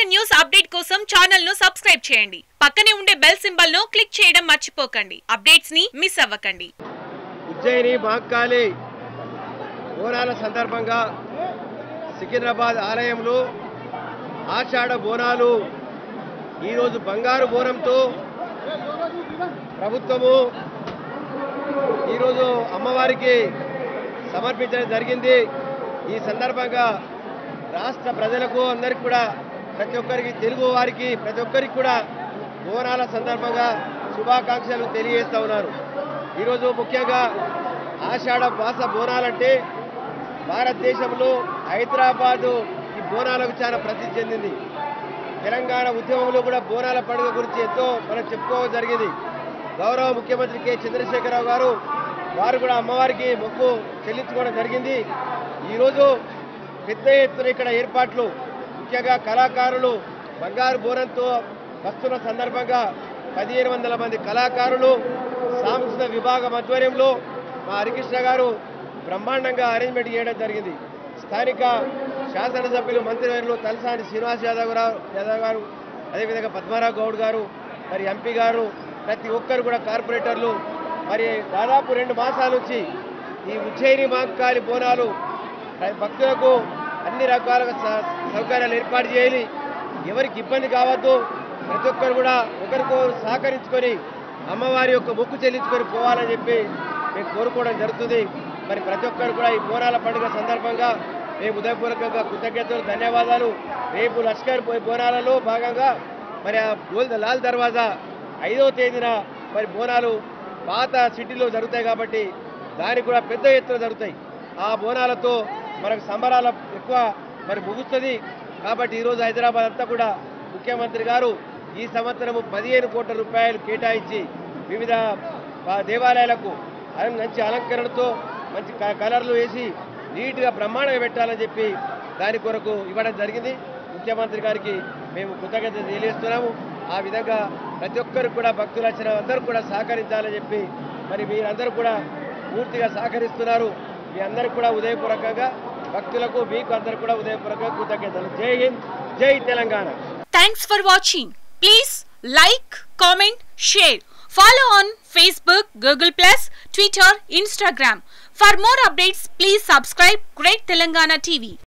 news update కోసం channel ను subscribe చేయండి పక్కనే ఉండే బెల్ సింబల్ ను క్లిక్ చేయడం మర్చిపోకండి అప్డేట్స్ ని మిస్ అవ్వకండి ఉజ్జయిని మహంకాళి బోనాల సందర్భంగా సికింద్రాబాద్ ఆలయంలో ఆషాఢ బోనాలు ఈరోజు బంగారు బోనంతో ప్రభుత్వము ఈరోజు అమ్మవారికి సమర్పించడం జరిగింది ఈ సందర్భంగా రాష్ట్ర ప్రజలకు అందరికీ కూడా ప్రతి ఒక్కరికి తెలుగు వారికి ప్రతి ఒక్కరికి కూడా బోనాల సందర్భంగా శుభాకాంక్షలు తెలియజేస్తా ఉన్నారు ఈరోజు ముఖ్యంగా ఆషాఢ మాస బోనాలంటే భారతదేశంలో హైదరాబాదు ఈ బోనాలకు చాలా ప్రసిద్ధి చెందింది తెలంగాణ ఉద్యమంలో కూడా బోనాల పండుగ గురించి ఎంతో మనం చెప్పుకోవడం జరిగింది గౌరవ ముఖ్యమంత్రి కె చంద్రశేఖరరావు గారు వారు కూడా అమ్మవారికి మొక్కు చెల్లించుకోవడం జరిగింది ఈరోజు పెద్ద ఎత్తున ఇక్కడ ఏర్పాట్లు ముఖ్యంగా కళాకారులు బంగారు బోనంతో వస్తున్న సందర్భంగా పదిహేను వందల మంది కళాకారులు సాంస్కృతిక విభాగం ఆధ్వర్యంలో మా హరికృష్ణ గారు బ్రహ్మాండంగా అరేంజ్మెంట్ చేయడం జరిగింది స్థానిక శాసనసభ్యులు మంత్రివర్యులు తలసాని శ్రీనివాస్ యాదవ్ గారు యాదవ్ గారు అదేవిధంగా పద్మారావు గౌడ్ గారు మరి ఎంపీ గారు ప్రతి ఒక్కరు కూడా కార్పొరేటర్లు మరి దాదాపు రెండు మాసాల నుంచి ఈ ఉజ్జయిని మహంకాళి బోనాలు భక్తులకు అన్ని రకాల స- సౌకర్యాలు ఏర్పాటు చేయాలి ఎవరికి ఇబ్బంది కావద్దు ప్రతి ఒక్కరు కూడా ఒకరికొకరు సహకరించుకొని అమ్మవారి యొక్క మొక్కు చెల్లించుకొని పోవాలని చెప్పి మేము కోరుకోవడం జరుగుతుంది మరి ప్రతి ఒక్కరు కూడా ఈ బోనాల పండుగ సందర్భంగా మేము ఉదయపూర్వకంగా కృతజ్ఞతలు ధన్యవాదాలు రేపు లష్కర్ బో- బోనాలలో భాగంగా మరి ఆ గోల్ లాల్ దర్వాజా ఐదవ తేదీన మరి బోనాలు పాత సిటీలో జరుగుతాయి కాబట్టి దానికి కూడా పెద్ద ఎత్తున జరుగుతాయి ఆ బోనాలతో మనకు సంబరాల ఎక్కువ మరి ముగుస్తుంది కాబట్టి ఈరోజు హైదరాబాద్ అంతా కూడా ముఖ్యమంత్రి గారు ఈ సంవత్సరము పదిహేను కోట్ల రూపాయలు కేటాయించి వివిధ ఆ, దేవాలయాలకు అలం- మంచి అలంకరణతో మంచి క- కలర్లు వేసి నీట్గా బ్రహ్మాండంగా పెట్టాలని చెప్పి దాని కొరకు ఇవ్వడం జరిగింది ముఖ్యమంత్రి గారికి మేము కృతజ్ఞత తెలియజేస్తున్నాము ఆ విధంగా ప్రతి ఒక్కరికి కూడా భక్తులు వచ్చిన అందరూ కూడా సహకరించాలని చెప్పి మరి మీరందరూ కూడా పూర్తిగా సహకరిస్తున్నారు మీ అందరికి కూడా ఉదయపూర్వకంగా భక్తులకు మీకు అందరూ కూడా ఉదయపూర్వకంగా కృతజ్ఞతలు జై హింద్ జై Telangana thanks for watching please like comment share follow on Facebook Google plus Twitter Instagram for more updates please subscribe great Telangana TV